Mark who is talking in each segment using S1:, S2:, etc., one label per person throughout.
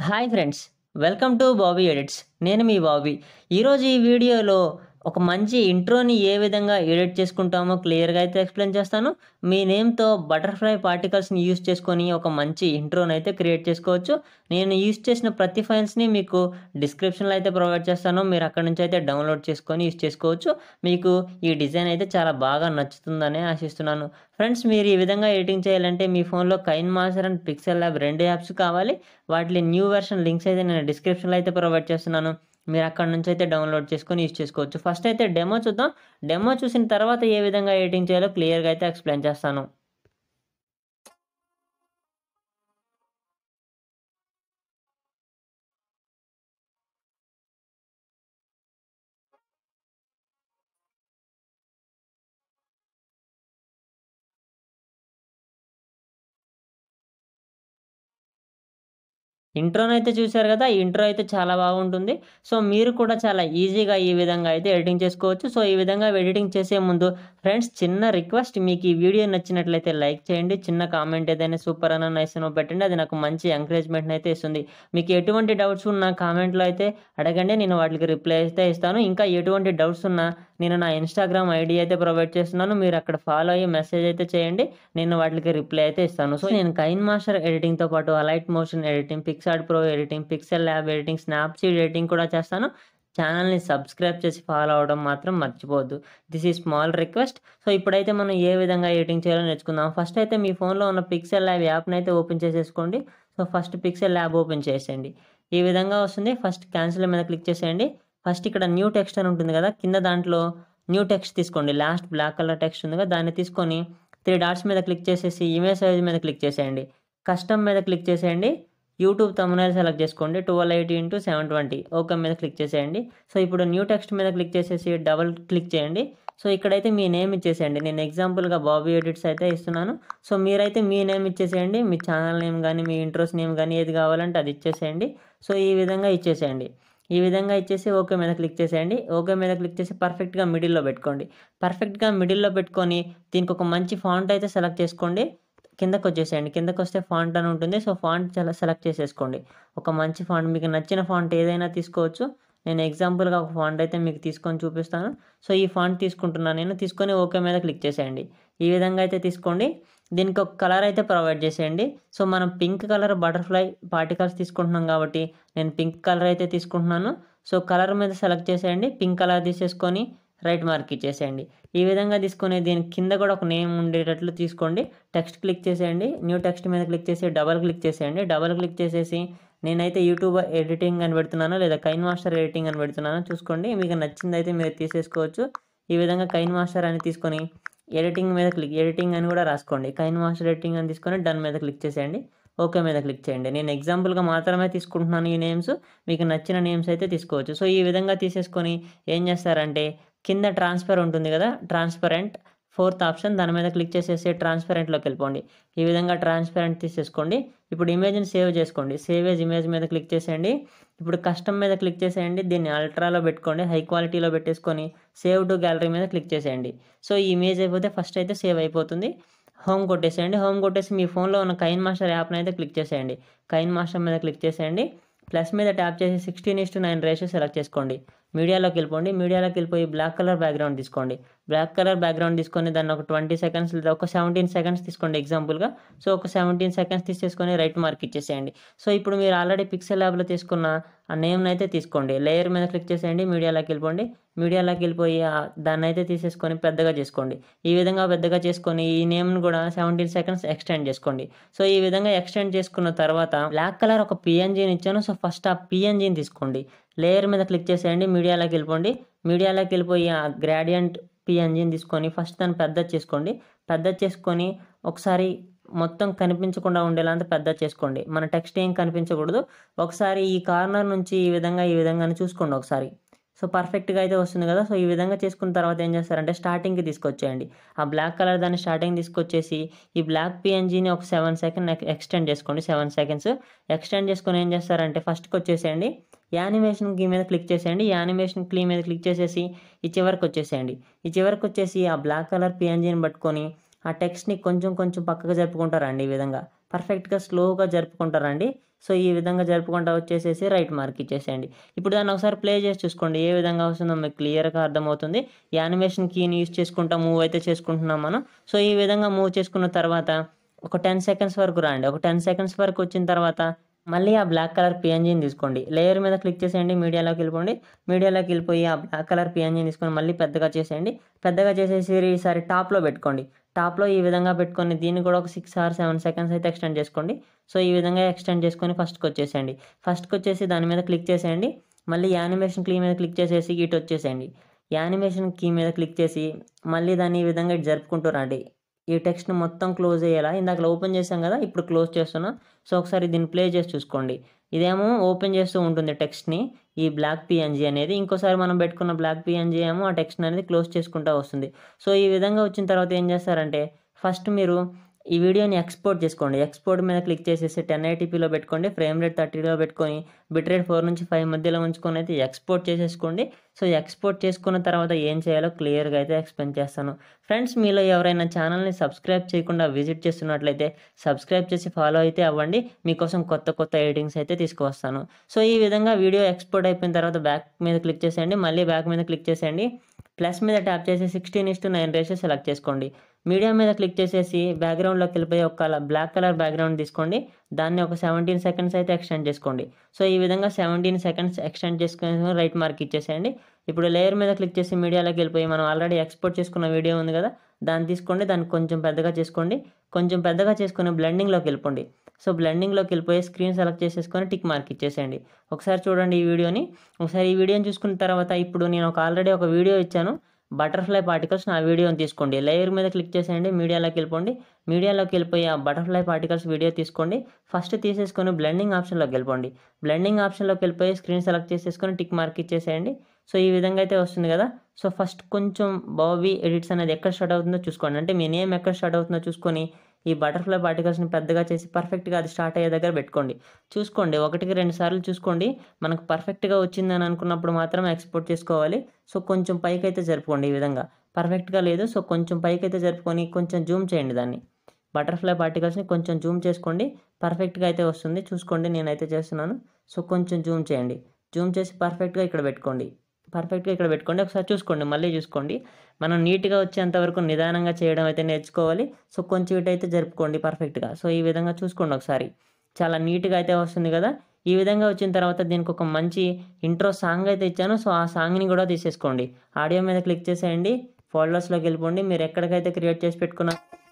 S1: hi friends welcome to Bobby edits నేను మీ బాబీ ఈరోజు ఈ వీడియోలో ఒక మంచి ఇంట్రోని ఏ విధంగా ఎడిట్ చేసుకుంటామో క్లియర్గా అయితే ఎక్స్ప్లెయిన్ చేస్తాను మీ నేమ్తో బటర్ఫ్లై పార్టికల్స్ని యూస్ చేసుకొని ఒక మంచి ఇంట్రోని అయితే క్రియేట్ చేసుకోవచ్చు నేను యూస్ చేసిన ప్రతి ఫైల్స్ని మీకు డిస్క్రిప్షన్లో అయితే ప్రొవైడ్ చేస్తాను మీరు అక్కడ నుంచి అయితే డౌన్లోడ్ చేసుకొని యూస్ చేసుకోవచ్చు మీకు ఈ డిజైన్ అయితే చాలా బాగా నచ్చుతుందని ఆశిస్తున్నాను ఫ్రెండ్స్ మీరు ఈ విధంగా ఎడిటింగ్ చేయాలంటే మీ ఫోన్లో Kine Master and Pixel Lab రెండు యాప్స్ కావాలి వాటి న్యూ వెర్షన్ లింక్స్ అయితే నేను డిస్క్రిప్షన్లో అయితే ప్రొవైడ్ చేస్తున్నాను మీరు అక్కడ నుంచి అయితే డౌన్లోడ్ చేసుకొని యూస్ చేసుకోవచ్చు ఫస్ట్ అయితే డెమో చూద్దాం డెమో చూసిన తర్వాత ఏ విధంగా ఎడిటింగ్ చేయాలో క్లియర్గా అయితే ఎక్స్ప్లెయిన్ చేస్తాను ఇంట్రోని అయితే చూశారు కదా ఈ ఇంట్రో అయితే చాలా బాగుంటుంది సో మీరు కూడా చాలా ఈజీగా ఈ విధంగా అయితే ఎడిటింగ్ చేసుకోవచ్చు సో ఈ విధంగా ఎడిటింగ్ చేసే ముందు ఫ్రెండ్స్ చిన్న రిక్వెస్ట్ మీకు ఈ వీడియో నచ్చినట్లయితే లైక్ చేయండి చిన్న కామెంట్ ఏదైనా సూపర్ అన్న నైస్ అనో పెట్టండి అది నాకు మంచి ఎంకరేజ్మెంట్ అయితే ఇస్తుంది మీకు ఎటువంటి డౌట్స్ ఉన్నా కామెంట్లో అయితే అడగండి నేను వాటికి రిప్లై అయితే ఇస్తాను ఇంకా ఎటువంటి డౌట్స్ ఉన్నా నేను నా ఇన్స్టాగ్రామ్ ఐడి అయితే ప్రొవైడ్ చేస్తున్నాను మీరు అక్కడ ఫాలో అయ్యి మెసేజ్ అయితే చేయండి నేను వాటికి రిప్లై అయితే ఇస్తాను సో నేను కైన్ మాస్టర్ ఎడిటింగ్తో పాటు Alight Motion editing PicsArt pro editing Pixel Lab editing Snapseed editing కూడా చేస్తాను ఛానల్ని సబ్స్క్రైబ్ చేసి ఫాలో అవడం మాత్రం మర్చిపోవద్దు దిస్ ఈ స్మాల్ రిక్వెస్ట్ సో ఇప్పుడైతే మనం ఏ విధంగా ఎడిటింగ్ చేయాలో నేర్చుకుందాం ఫస్ట్ అయితే మీ ఫోన్లో ఉన్న పిక్సెల్ ల్యాబ్ యాప్ని అయితే ఓపెన్ చేసేసుకోండి so first Pixel Lab open చేసేయండి ఈ విధంగా వస్తుంది ఫస్ట్ క్యాన్సిల్ మీద క్లిక్ చేసేయండి ఫస్ట్ ఇక్కడ న్యూ టెక్స్ట్ అని ఉంటుంది కదా కింద దాంట్లో న్యూ టెక్స్ట్ తీసుకోండి లాస్ట్ బ్లాక్ కలర్ టెక్స్ట్ ఉంది కదా దాన్ని తీసుకొని త్రీ డాట్స్ మీద క్లిక్ చేసేసి ఇమేజ్ సైజ్ మీద క్లిక్ చేసేయండి కస్టమ్ మీద క్లిక్ చేసేయండి యూట్యూబ్ తమ్మునైల్ సెలెక్ట్ చేసుకోండి twelve eighty into seven twenty okay మీద క్లిక్ చేసేయండి సో ఇప్పుడు న్యూ టెక్స్ట్ మీద క్లిక్ చేసేసి డబల్ క్లిక్ చేయండి సో ఇక్కడైతే మీ నేమ్ ఇచ్చేసేయండి నేను ఎగ్జాంపుల్గా బాబీ ఎడిట్స్ అయితే ఇస్తున్నాను సో మీరైతే మీ నేమ్ ఇచ్చేసేయండి మీ ఛానల్ నేమ్ కానీ మీ ఇంట్రెస్ట్ నేమ్ కానీ ఏది కావాలంటే అది ఇచ్చేసేయండి సో ఈ విధంగా ఇచ్చేసేయండి ఈ విధంగా ఇచ్చేసి ఓకే మీద క్లిక్ చేసేయండి ఓకే మీద క్లిక్ చేసి పర్ఫెక్ట్గా మిడిల్లో పెట్టుకోండి పర్ఫెక్ట్గా మిడిల్లో పెట్టుకొని దీనికి ఒక మంచి ఫాంట్ అయితే సెలెక్ట్ చేసుకోండి కిందకు వచ్చేసేయండి కిందకు వస్తే ఫాంట్ అని ఉంటుంది సో ఫాంట్ చాలా సెలెక్ట్ చేసేసుకోండి ఒక మంచి ఫాంట్ మీకు నచ్చిన ఫాంట్ ఏదైనా తీసుకోవచ్చు నేను ఎగ్జాంపుల్గా ఒక ఫాంట్ అయితే మీకు తీసుకొని చూపిస్తాను సో ఈ ఫాంట్ తీసుకుంటున్నాను నేను తీసుకొని ఓకే మీద క్లిక్ చేసేయండి ఈ విధంగా అయితే తీసుకోండి దీనికి ఒక కలర్ అయితే ప్రొవైడ్ చేసేయండి సో మనం పింక్ కలర్ బటర్ఫ్లై పార్టికల్స్ తీసుకుంటున్నాం కాబట్టి నేను పింక్ కలర్ అయితే తీసుకుంటున్నాను సో కలర్ మీద సెలెక్ట్ చేసేయండి పింక్ కలర్ తీసేసుకొని రైట్ మార్క్ ఇచ్చేసేయండి ఈ విధంగా తీసుకొని దీని కింద కూడా ఒక నేమ్ ఉండేటట్లు తీసుకోండి టెక్స్ట్ క్లిక్ చేసేయండి న్యూ టెక్స్ట్ మీద క్లిక్ చేసి డబల్ క్లిక్ చేసేయండి డబల్ క్లిక్ చేసేసి నేనైతే యూట్యూబ్ ఎడిటింగ్ అని పెడుతున్నాను లేదా కైన్ మాస్టర్ ఎడిటింగ్ అని పెడుతున్నాను చూసుకోండి మీకు నచ్చింది అయితే మీరు తీసేసుకోవచ్చు ఈ విధంగా కైన్ మాస్టర్ అని తీసుకొని ఎడిటింగ్ మీద క్లిక్ ఎడిటింగ్ అని కూడా రాసుకోండి కైన్ మాస్టర్ ఎడిటింగ్ అని తీసుకొని డన్ మీద క్లిక్ చేసేయండి ఓకే మీద క్లిక్ చేయండి నేను ఎగ్జాంపుల్గా మాత్రమే తీసుకుంటున్నాను ఈ నేమ్స్ మీకు నచ్చిన నేమ్స్ అయితే తీసుకోవచ్చు సో ఈ విధంగా తీసేసుకొని ఏం చేస్తారంటే కింద ట్రాన్స్ఫర్ ఉంటుంది కదా ట్రాన్స్పరెంట్ ఫోర్త్ ఆప్షన్ దాని మీద క్లిక్ చేసేసి ట్రాన్స్పరెంట్లోకి వెళ్ళిపోండి ఈ విధంగా ట్రాన్స్పరెంట్ తీసేసుకోండి ఇప్పుడు ఇమేజ్ని సేవ్ చేసుకోండి సేవ్ ఏజ్ ఇమేజ్ మీద క్లిక్ చేసేయండి ఇప్పుడు కస్టమ్ మీద క్లిక్ చేసేయండి దీన్ని అల్ట్రాలో పెట్టుకోండి హై క్వాలిటీలో పెట్టేసుకొని సేవ్ టు గ్యాలరీ మీద క్లిక్ చేసేయండి సో ఈ ఇమేజ్ అయిపోతే ఫస్ట్ అయితే సేవ్ అయిపోతుంది హోమ్ కొట్టేసేయండి హోమ్ కొట్టేసి మీ ఫోన్లో ఉన్న కైన్ మాస్టర్ యాప్ని అయితే క్లిక్ చేసేయండి కైన్ మాస్టర్ మీద క్లిక్ చేసేయండి ప్లస్ మీద ట్యాప్ చేసి sixteen is to nine ratio select చేసుకోండి మీడియాలోకి వెళ్ళిపోండి మీడియాలోకి వెళ్ళిపోయి బ్లాక్ కలర్ బ్యాక్గ్రౌండ్ తీసుకోండి బ్లాక్ కలర్ బ్యాక్గ్రౌండ్ తీసుకొని దాన్ని ఒక ట్వంటీ సెకండ్స్ లేదా ఒక సెవెంటీన్ సెకండ్స్ తీసుకోండి ఎగ్జాంపుల్గా సో ఒక సెవెంటీన్ సెకండ్స్ తీసేసుకొని రైట్ మార్క్ ఇచ్చేసేయండి సో ఇప్పుడు మీరు ఆల్రెడీ పిక్సెల్ ల్యాబ్లో తీసుకున్న ఆ నేమ్ని అయితే తీసుకోండి లేయర్ మీద క్లిక్ చేసేయండి మీడియాలోకి వెళ్ళిపోండి మీడియాలోకి వెళ్ళిపోయి దాన్ని అయితే తీసేసుకొని పెద్దగా చేసుకోండి ఈ విధంగా పెద్దగా చేసుకొని ఈ నేమ్ని కూడా సెవెంటీన్ సెకండ్స్ ఎక్స్టెండ్ చేసుకోండి సో ఈ విధంగా ఎక్స్టెండ్ చేసుకున్న తర్వాత బ్లాక్ కలర్ ఒక పిఎన్జీని ఇచ్చాను సో ఫస్ట్ ఆ పిఎన్జీని తీసుకోండి లేయర్ మీద క్లిక్ చేసేయండి మీడియాలోకి వెళ్ళిపోండి మీడియాలోకి వెళ్ళిపోయి ఆ గ్రాడియంట్ పిఎన్జీని తీసుకొని ఫస్ట్ దాన్ని పెద్ద చేసుకోండి పెద్ద చేసుకొని ఒకసారి మొత్తం కనిపించకుండా ఉండేలా అంతా పెద్ద చేసుకోండి మన టెక్స్ట్ ఏం కనిపించకూడదు ఒకసారి ఈ కార్నర్ నుంచి ఈ విధంగా ఈ విధంగా చూసుకోండి ఒకసారి సో పర్ఫెక్ట్గా అయితే వస్తుంది కదా సో ఈ విధంగా చేసుకున్న తర్వాత ఏం చేస్తారంటే స్టార్టింగ్కి తీసుకొచ్చేయండి ఆ బ్లాక్ కలర్ దాన్ని స్టార్టింగ్ తీసుకొచ్చేసి ఈ బ్లాక్ పిఎన్జీని ఒక సెవెన్ సెకండ్ ఎక్స్టెండ్ చేసుకోండి సెవెన్ సెకండ్స్ ఎక్స్టెండ్ చేసుకొని ఏం చేస్తారంటే ఫస్ట్కి వచ్చేసేయండి యానిమేషన్ కీ మీద క్లిక్ చేసేయండి యానిమేషన్ క్లీ మీద క్లిక్ చేసేసి ఈ చివరికి వచ్చేసేయండి ఈ చివరికి వచ్చేసి ఆ బ్లాక్ కలర్ పిఎన్జీని పట్టుకొని ఆ టెక్స్ట్ని కొంచెం కొంచెం పక్కకు జరుపుకుంటారండి ఈ విధంగా పర్ఫెక్ట్గా స్లోగా జరుపుకుంటారండి సో ఈ విధంగా జరుపుకుంటా వచ్చేసేసి రైట్ మార్క్ ఇచ్చేసేయండి ఇప్పుడు దాన్ని ఒకసారి ప్లే చేసి చూసుకోండి ఏ విధంగా వస్తుందో మీకు క్లియర్గా అర్థమవుతుంది ఈ యానిమేషన్ కీని యూస్ చేసుకుంటా మూవ్ అయితే చేసుకుంటున్నాం మనం సో ఈ విధంగా మూవ్ చేసుకున్న తర్వాత ఒక టెన్ సెకండ్స్ వరకు రాండి ఒక టెన్ సెకండ్స్ వరకు వచ్చిన తర్వాత మళ్ళీ ఆ బ్లాక్ కలర్ పిఎన్జీని తీసుకోండి లేయర్ మీద క్లిక్ చేసేయండి మీడియాలోకి వెళ్ళిపోండి మీడియాలోకి వెళ్ళిపోయి ఆ బ్లాక్ కలర్ పిఎన్జీని తీసుకొని మళ్ళీ పెద్దగా చేసేయండి పెద్దగా చేసేసి ఈసారి టాప్లో పెట్టుకోండి టాప్లో ఈ విధంగా పెట్టుకొని దీన్ని కూడా ఒక సిక్స్ ఆర్ సెవెన్ సెకండ్స్ అయితే ఎక్స్టెండ్ చేసుకోండి సో ఈ విధంగా ఎక్స్టెండ్ చేసుకొని ఫస్ట్కి వచ్చేసేయండి ఫస్ట్కి వచ్చేసి దాని మీద క్లిక్ చేసేయండి మళ్ళీ యానిమేషన్ క్లీ మీద క్లిక్ చేసేసి ఇటు వచ్చేసేయండి యానిమేషన్ కీ మీద క్లిక్ చేసి మళ్ళీ దాన్ని ఈ విధంగా ఇటు జరుపుకుంటూ రండి ఈ టెక్స్ట్ మొత్తం క్లోజ్ అయ్యేలా ఇందాక ఓపెన్ చేసాం కదా ఇప్పుడు క్లోజ్ చేస్తున్నా సో ఒకసారి దీన్ని ప్లే చేసి చూసుకోండి ఇదేమో ఓపెన్ చేస్తూ ఉంటుంది టెక్స్ట్ని ఈ బ్లాక్ పిఎన్జీ అనేది ఇంకోసారి మనం పెట్టుకున్న బ్లాక్ పిఎన్జీ ఏమో ఆ టెక్స్ట్ అనేది క్లోజ్ చేసుకుంటూ వస్తుంది సో ఈ విధంగా వచ్చిన తర్వాత ఏం చేస్తారంటే ఫస్ట్ మీరు ఈ వీడియోని ఎక్స్పోర్ట్ చేసుకోండి ఎక్స్పోర్ట్ మీద క్లిక్ చేసేసి టెన్ ఐటీపీలో పెట్టుకోండి ఫ్రేమ్ రేట్ థర్టీలో పెట్టుకొని బిట్ రేట్ ఫోర్ నుంచి ఫైవ్ మధ్యలో ఉంచుకొని అయితే ఎక్స్పోర్ట్ చేసేసుకోండి సో ఎక్స్పోర్ట్ చేసుకున్న తర్వాత ఏం చేయాలో క్లియర్గా అయితే ఎక్స్ప్లెయిన్ చేస్తాను ఫ్రెండ్స్ మీలో ఎవరైనా ఛానల్ని సబ్స్క్రైబ్ చేయకుండా విజిట్ చేస్తున్నట్లయితే సబ్స్క్రైబ్ చేసి ఫాలో అయితే అవ్వండి మీకోసం కొత్త కొత్త ఎడిటింగ్స్ అయితే తీసుకువస్తాను సో ఈ విధంగా వీడియో ఎక్స్పోర్ట్ అయిపోయిన తర్వాత బ్యాక్ మీద క్లిక్ చేసేయండి మళ్ళీ బ్యాక్ మీద క్లిక్ చేసేయండి ప్లస్ మీద ట్యాప్ చేసి sixteen is to nine ratio select చేసుకోండి మీడియా మీద క్లిక్ చేసేసి బ్యాక్గ్రౌండ్లోకి వెళ్ళిపోయి ఒక బ్లాక్ కలర్ బ్యాక్గ్రౌండ్ తీసుకోండి దాన్ని ఒక సెవెంటీన్ సెకండ్స్ అయితే ఎక్స్టెండ్ చేసుకోండి సో ఈ విధంగా సెవెంటీన్ సెకండ్స్ ఎక్స్టెండ్ చేసుకుని రైట్ మార్క్ ఇచ్చేసేయండి ఇప్పుడు లేయర్ మీద క్లిక్ చేసి మీడియాలోకి వెళ్ళిపోయి మనం ఆల్రెడీ ఎక్స్పోర్ట్ చేసుకున్న వీడియో ఉంది కదా దాన్ని తీసుకోండి దాన్ని కొంచెం పెద్దగా చేసుకోండి కొంచెం పెద్దగా చేసుకుని బ్లెండింగ్లోకి వెళ్ళిపోండి సో బ్లెండింగ్లోకి వెళ్ళిపోయి స్క్రీన్ సెలెక్ట్ చేసేసుకొని టిక్ మార్క్ ఇచ్చేసేయండి ఒకసారి చూడండి ఈ వీడియోని ఒకసారి ఈ వీడియోని చూసుకున్న తర్వాత ఇప్పుడు నేను ఒక ఆల్రెడీ ఒక వీడియో ఇచ్చాను బటర్ఫ్లై పార్టికల్స్ నా వీడియోని తీసుకోండి లేయర్ మీద క్లిక్ చేసేయండి మీడియాలోకి వెళ్ళిపోండి మీడియాలోకి వెళ్ళిపోయి ఆ బటర్ఫ్లై పార్టికల్స్ వీడియో తీసుకోండి ఫస్ట్ తీసేసుకొని బ్లెండింగ్ ఆప్షన్లోకి వెళ్ళిపోండి బ్లెండింగ్ ఆప్షన్లోకి వెళ్ళిపోయి స్క్రీన్ సెలెక్ట్ చేసేసుకొని టిక్ మార్క్ ఇచ్చేసేయండి సో ఈ విధంగా అయితే వస్తుంది కదా సో ఫస్ట్ కొంచెం బాబీ ఎడిట్స్ అనేది ఎక్కడ స్టార్ట్ అవుతుందో చూసుకోండి అంటే మీ నేమ్ ఎక్కడ స్టార్ట్ అవుతుందో చూసుకొని ఈ బటర్ఫ్లై పార్టికల్స్ని పెద్దగా చేసి పర్ఫెక్ట్గా అది స్టార్ట్ అయ్యే దగ్గర పెట్టుకోండి చూసుకోండి ఒకటికి రెండు సార్లు చూసుకోండి మనకు పర్ఫెక్ట్గా వచ్చిందని అనుకున్నప్పుడు మాత్రం ఎక్స్పోర్ట్ చేసుకోవాలి సో కొంచెం పైకి అయితే జరుపుకోండి ఈ విధంగా పర్ఫెక్ట్గా లేదు సో కొంచెం పైకి అయితే జరుపుకొని కొంచెం జూమ్ చేయండి దాన్ని బటర్ఫ్లై పార్టికల్స్ని కొంచెం జూమ్ చేసుకోండి పర్ఫెక్ట్గా అయితే వస్తుంది చూసుకోండి నేనైతే చేస్తున్నాను సో కొంచెం జూమ్ చేయండి జూమ్ చేసి పర్ఫెక్ట్గా ఇక్కడ పెట్టుకోండి పర్ఫెక్ట్గా ఇక్కడ పెట్టుకోండి ఒకసారి చూసుకోండి మళ్ళీ చూసుకోండి మనం నీట్గా వచ్చేంత వరకు నిదానంగా చేయడం అయితే నేర్చుకోవాలి సో కొంచెం ఇటు అయితే జరుపుకోండి పర్ఫెక్ట్గా సో ఈ విధంగా చూసుకోండి ఒకసారి చాలా నీట్గా అయితే వస్తుంది కదా ఈ విధంగా వచ్చిన తర్వాత దీనికి ఒక మంచి ఇంట్రో సాంగ్ అయితే ఇచ్చాను సో ఆ సాంగ్ని కూడా తీసేసుకోండి ఆడియో మీద క్లిక్ చేసేయండి ఫోల్డర్స్లోకి వెళ్ళిపోండి మీరు ఎక్కడికైతే క్రియేట్ చేసి పెట్టుకున్న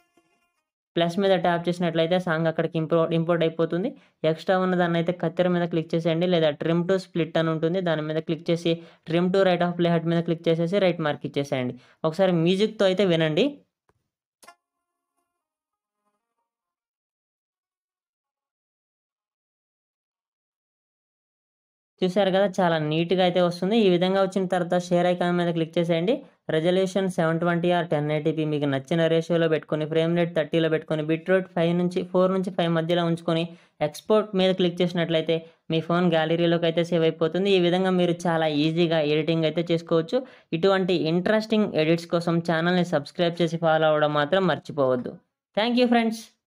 S1: ప్లస్ మీద ట్యాప్ చేసినట్లయితే సాంగ్ అక్కడికి ఇంపోర్ట్ ఇంపోర్ట్ అయిపోతుంది ఎక్స్ట్రా ఉన్న దాన్ని అయితే కత్తెర మీద క్లిక్ చేసేయండి లేదా ట్రిమ్ టు స్ప్లిట్ అని ఉంటుంది దాని మీద క్లిక్ చేసి trim to right of play head మీద క్లిక్ చేసేసి రైట్ మార్క్ ఇచ్చేసేయండి ఒకసారి మ్యూజిక్తో అయితే వినండి చూసారు కదా చాలా నీట్గా అయితే వస్తుంది ఈ విధంగా వచ్చిన తర్వాత షేర్ ఐకాన్ మీద క్లిక్ చేసేయండి resolution seven twenty or ten eighty p మీకు నచ్చిన రేషియోలో పెట్టుకొని ఫ్రేమ్ రేట్ థర్టీలో పెట్టుకొని బిట్ రేట్ ఫైవ్ నుంచి ఫోర్ నుంచి ఫైవ్ మధ్యలో ఉంచుకొని ఎక్స్పోర్ట్ మీద క్లిక్ చేసినట్లయితే మీ ఫోన్ గ్యాలరీలోకి అయితే సేవ్ అయిపోతుంది ఈ విధంగా మీరు చాలా ఈజీగా ఎడిటింగ్ అయితే చేసుకోవచ్చు ఇటువంటి ఇంట్రెస్టింగ్ ఎడిట్స్ కోసం ఛానల్ని సబ్స్క్రైబ్ చేసి ఫాలో అవ్వడం మాత్రం మర్చిపోవద్దు థ్యాంక్ యూ ఫ్రెండ్స్